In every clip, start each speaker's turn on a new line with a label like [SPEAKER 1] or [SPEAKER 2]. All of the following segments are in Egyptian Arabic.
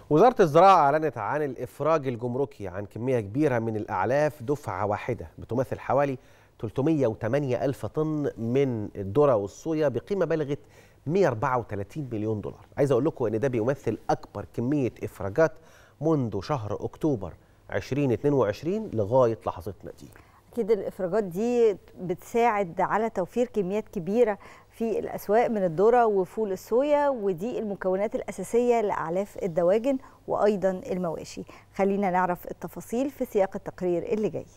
[SPEAKER 1] وزارة الزراعة أعلنت عن الإفراج الجمركي عن كمية كبيرة من الأعلاف دفعة واحدة بتمثل حوالي 308 ألف طن من الذرة والصويا بقيمة بلغت 134 مليون دولار عايز أقول لكم أن ده بيمثل أكبر كمية إفراجات منذ شهر أكتوبر 2022 لغاية لحظتنا دي
[SPEAKER 2] اكيد الافراجات دي بتساعد على توفير كميات كبيره في الاسواق من الذره وفول الصويا ودي المكونات الاساسيه لاعلاف الدواجن وايضا المواشي خلينا نعرف التفاصيل في سياق التقرير اللي جاي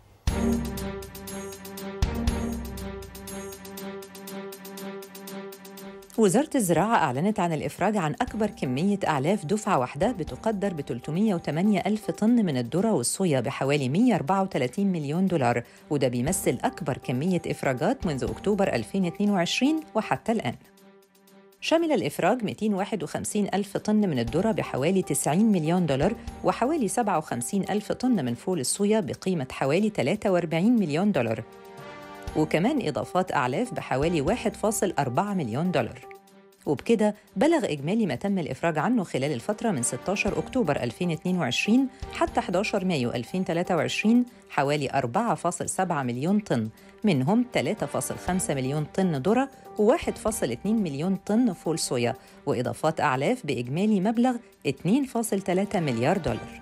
[SPEAKER 3] وزارة الزراعة أعلنت عن الإفراج عن أكبر كمية أعلاف دفعة واحدة بتقدر ب 308 ألف طن من الذرة والصويا بحوالي 134 مليون دولار وده بيمثل أكبر كمية إفراجات منذ أكتوبر 2022 وحتى الآن شمل الإفراج 251 ألف طن من الذرة بحوالي 90 مليون دولار وحوالي 57 ألف طن من فول الصويا بقيمة حوالي 43 مليون دولار وكمان إضافات أعلاف بحوالي 1.4 مليون دولار وبكده بلغ إجمالي ما تم الإفراج عنه خلال الفترة من 16 أكتوبر 2022 حتى 11 مايو 2023 حوالي 4.7 مليون طن منهم 3.5 مليون طن ذرة و1.2 مليون طن فول صويا وإضافات أعلاف بإجمالي مبلغ 2.3 مليار دولار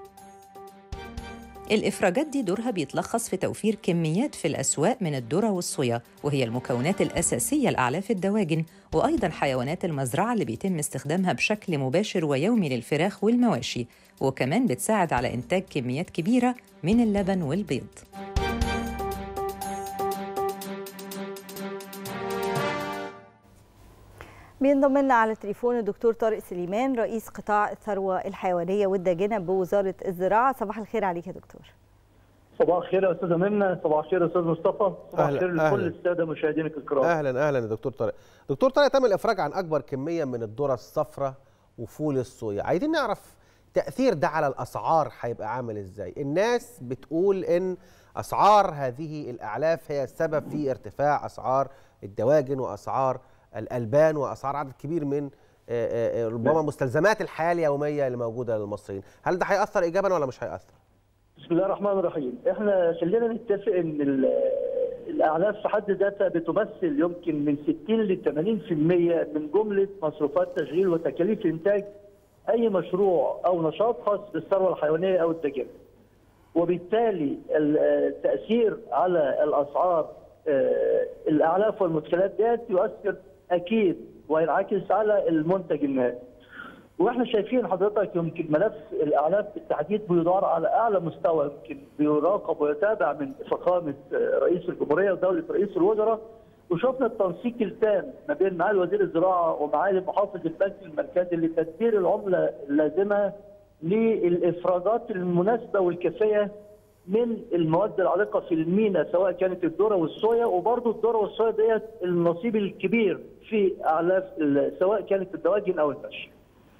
[SPEAKER 3] الإفراجات دي دورها بيتلخص في توفير كميات في الأسواق من الذرة والصويا وهي المكونات الأساسية لأعلاف الدواجن وأيضا حيوانات المزرعة اللي بيتم استخدامها بشكل مباشر ويومي للفراخ والمواشي وكمان بتساعد على إنتاج كميات كبيرة من اللبن والبيض
[SPEAKER 2] بينضم لنا على التليفون الدكتور طارق سليمان رئيس قطاع الثروه الحيوانيه والداجنه بوزاره الزراعه صباح الخير عليك يا دكتور
[SPEAKER 4] صباح الخير يا استاذه منى صباح الخير يا استاذ مصطفى صباح
[SPEAKER 1] أهلا،
[SPEAKER 4] الخير
[SPEAKER 1] أهلا.
[SPEAKER 4] لكل الساده مشاهدينك الكرام
[SPEAKER 1] اهلا اهلا يا دكتور طارق دكتور طارق تم الافراج عن اكبر كميه من الذره الصفراء وفول الصويا عايزين نعرف تاثير ده على الاسعار هيبقى عامل ازاي الناس بتقول ان اسعار هذه الاعلاف هي السبب في ارتفاع اسعار الدواجن واسعار الالبان واسعار عدد كبير من آه، آه، آه، ربما مستلزمات الحياه اليوميه اللي موجوده للمصريين هل ده هياثر ايجابا ولا مش هياثر
[SPEAKER 4] بسم الله الرحمن الرحيم احنا خلينا نتفق ان ال- الاعلاف في حد ذاتها بتمثل يمكن من 60 ل 80% من جمله مصروفات تشغيل وتكاليف انتاج اي مشروع او نشاط خاص بالثروه الحيوانيه او الدجاج. وبالتالي ال- التاثير على الاسعار آه، الاعلاف والمدخلات ديت يؤثر اكيد وينعكس على المنتج النهائي. واحنا شايفين حضرتك يمكن ملف الاعلاف بالتحديد بيدار على اعلى مستوى يمكن بيراقب ويتابع من فخامه رئيس الجمهوريه ودوله رئيس الوزراء وشفنا التنسيق التام ما بين معالي وزير الزراعه ومعالي محافظ البنك المركزي لتدبير العمله اللازمه للافرازات المناسبه والكافيه من المواد العالقه في المينا سواء كانت الذره والصويا وبرضه الذره والصويا ديت النصيب الكبير في اعلاف ال- سواء كانت الدواجن او المشي.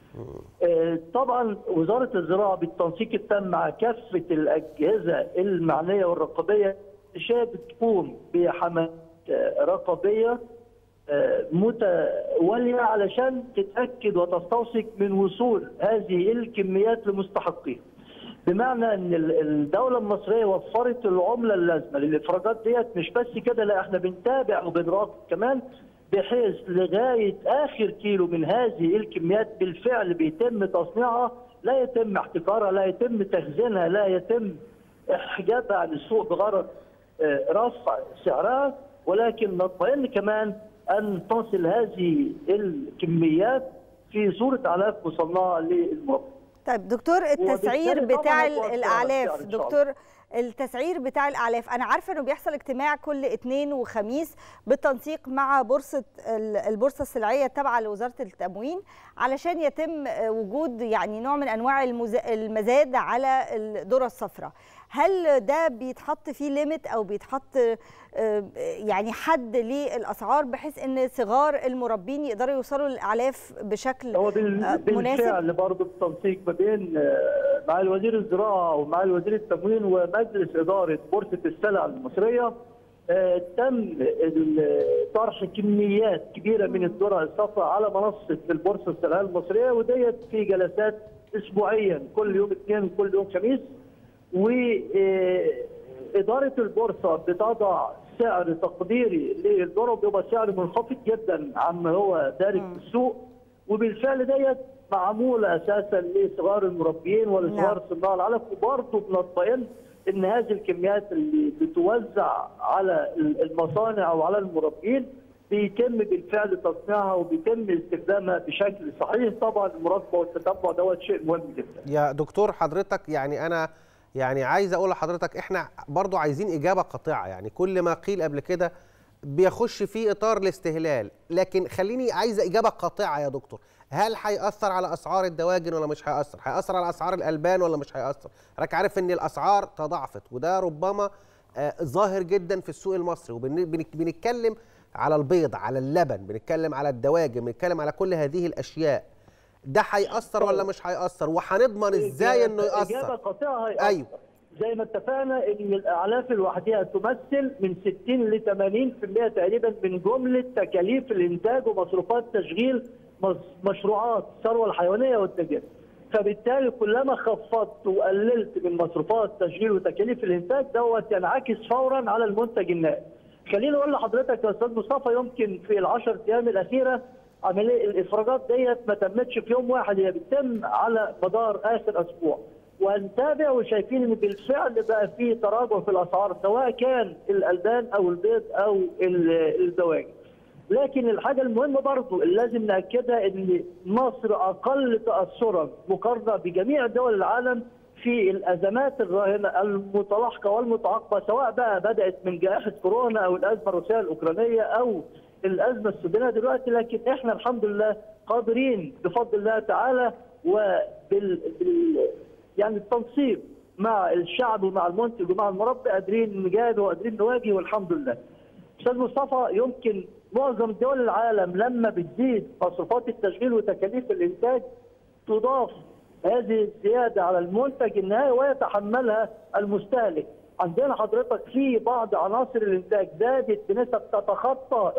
[SPEAKER 4] آه، طبعا وزاره الزراعه بالتنسيق التام مع كافه الاجهزه المعنيه والرقابيه شاء بتقوم بحملات آه، رقابيه آه، متواليه علشان تتاكد وتستوثق من وصول هذه الكميات لمستحقيها. بمعنى ان ال- الدوله المصريه وفرت العمله اللازمه للافراجات ديت مش بس كده لا احنا بنتابع وبنراقب كمان بحيث لغايه اخر كيلو من هذه الكميات بالفعل بيتم تصنيعها لا يتم احتكارها لا يتم تخزينها لا يتم احجابها عن السوق بغرض آه، رفع سعرها ولكن نطمئن كمان ان تصل هذه الكميات في صوره اعلاف مصنعه للمربى
[SPEAKER 2] طيب دكتور التسعير
[SPEAKER 4] وبالتالي طبعاً
[SPEAKER 2] بتاع
[SPEAKER 4] هيتوفر على
[SPEAKER 2] الاعلاف
[SPEAKER 4] السعر إن شاء الله.
[SPEAKER 2] دكتور التسعير بتاع الاعلاف انا عارفه انه بيحصل اجتماع كل اثنين وخميس بالتنسيق مع بورصه ال- البورصه السلعيه التابعه لوزاره التموين علشان يتم آه، وجود يعني نوع من انواع المز- المزاد على الذره الصفراء هل ده بيتحط فيه ليميت او بيتحط آه، يعني حد للاسعار بحيث ان صغار المربين يقدروا يوصلوا للاعلاف بشكل
[SPEAKER 4] هو بال-
[SPEAKER 2] آه، مناسب
[SPEAKER 4] بالفعل برضه بالتنسيق ما بين آه، معالي وزير الزراعه ومعالي وزير التموين ومجلس اداره بورصه السلع المصريه آه، تم ال- طرح كميات كبيره من الذره الصفراء على منصه البورصه السلعيه المصريه وديت في جلسات اسبوعيا كل يوم اثنين وكل يوم خميس وإدارة البورصة بتضع سعر تقديري للذرة بيبقى سعر منخفض جدا عما هو دارج في السوق وبالفعل ديت معمولة أساسا لصغار المربيين ولصغار صناع العلف وبرضه بنطمئن إن هذه الكميات اللي بتوزع على المصانع أو على المربين بيتم بالفعل تصنيعها وبيتم استخدامها بشكل صحيح طبعا المراقبه والتتبع دوت شيء مهم جدا
[SPEAKER 1] يا دكتور حضرتك يعني انا يعني عايز اقول لحضرتك احنا برضو عايزين اجابه قاطعه يعني كل ما قيل قبل كده بيخش في اطار الاستهلال لكن خليني عايز اجابه قاطعه يا دكتور هل هيأثر على اسعار الدواجن ولا مش هيأثر هيأثر على اسعار الالبان ولا مش هيأثر حضرتك عارف ان الاسعار تضاعفت وده ربما آه، ظاهر جدا في السوق المصري وبنتكلم على البيض على اللبن بنتكلم على الدواجن بنتكلم على كل هذه الاشياء ده هيأثر ولا مش هيأثر وهنضمن ازاي انه
[SPEAKER 4] إجابة
[SPEAKER 1] يأثر
[SPEAKER 4] قاطعة هيأثر.
[SPEAKER 1] أيوة.
[SPEAKER 4] زي ما اتفقنا ان الاعلاف لوحدها تمثل من 60 ل 80% تقريبا من جمله تكاليف الانتاج ومصروفات تشغيل مص- مشروعات الثروه الحيوانيه والدجاج. فبالتالي كلما خفضت وقللت من مصروفات تشغيل وتكاليف الانتاج دوت ينعكس فورا على المنتج النهائي. خليني اقول لحضرتك يا استاذ مصطفى يمكن في العشر ايام الاخيره عمليه الافراجات ديت ما تمتش في يوم واحد هي بتتم على مدار اخر اسبوع. وهنتابع وشايفين ان بالفعل بقى في تراجع في الاسعار سواء كان الالبان او البيض او ال- الدواجن. لكن الحاجه المهمه برضو اللي لازم ناكدها ان مصر اقل تاثرا مقارنه بجميع دول العالم في الازمات الراهنه المتلاحقه والمتعاقبه سواء بقى بدات من جائحه كورونا او الازمه الروسيه الاوكرانيه او الازمه السودانيه دلوقتي لكن احنا الحمد لله قادرين بفضل الله تعالى وبال بال يعني التنسيق مع الشعب ومع المنتج ومع المربي قادرين نجاهد وقادرين نواجه والحمد لله. استاذ مصطفى يمكن معظم دول العالم لما بتزيد مصروفات التشغيل وتكاليف الانتاج تضاف هذه الزياده على المنتج النهائي ويتحملها المستهلك. عندنا حضرتك في بعض عناصر الانتاج زادت بنسب تتخطى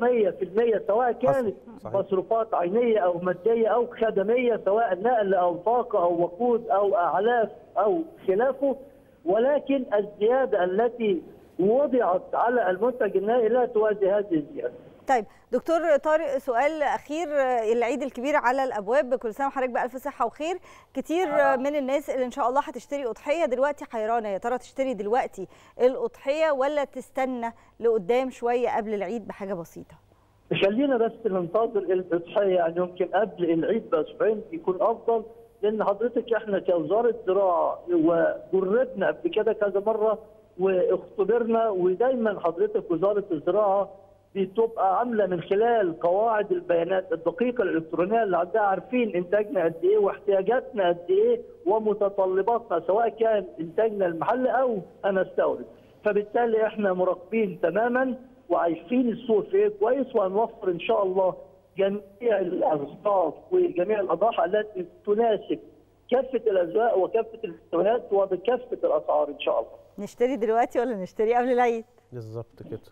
[SPEAKER 4] ال 400% سواء كانت
[SPEAKER 1] صحيح.
[SPEAKER 4] مصروفات عينيه او ماديه او خدميه سواء نقل او طاقه او وقود او اعلاف او خلافه ولكن الزياده التي وضعت على المنتج النهائي لا توازي هذه الزياده.
[SPEAKER 2] طيب دكتور طارق سؤال اخير العيد الكبير على الابواب كل سنه وحضرتك بالف صحه وخير كتير من الناس اللي ان شاء الله هتشتري اضحيه دلوقتي حيرانه يا ترى تشتري دلوقتي الاضحيه ولا تستنى لقدام شويه قبل العيد بحاجه بسيطه
[SPEAKER 4] خلينا بس ننتظر الاضحيه يعني يمكن قبل العيد باسبوعين يكون افضل لان حضرتك احنا كوزاره زراعه وجربنا قبل كده كذا مره واختبرنا ودايما حضرتك وزاره الزراعه بتبقى عامله من خلال قواعد البيانات الدقيقه الالكترونيه اللي عندها عارفين انتاجنا قد ايه واحتياجاتنا قد ايه ومتطلباتنا سواء كان انتاجنا المحلي او انا استورد فبالتالي احنا مراقبين تماما وعارفين السوق في ايه كويس وهنوفر ان شاء الله جميع الاصناف وجميع الاضاحي التي تناسب كافه الاذواق وكافه المستويات وبكافه الاسعار ان شاء الله.
[SPEAKER 2] نشتري دلوقتي ولا نشتري قبل العيد
[SPEAKER 1] بالظبط كده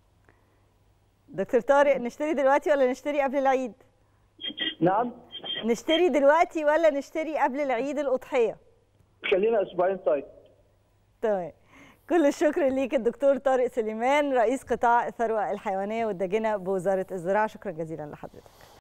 [SPEAKER 2] دكتور طارق نشتري دلوقتي ولا نشتري قبل العيد
[SPEAKER 4] نعم
[SPEAKER 2] نشتري دلوقتي ولا نشتري قبل العيد الاضحيه
[SPEAKER 4] خلينا اسبوعين طيب.
[SPEAKER 2] تمام كل الشكر ليك الدكتور طارق سليمان رئيس قطاع الثروه الحيوانيه والداجنه بوزاره الزراعه شكرا جزيلا لحضرتك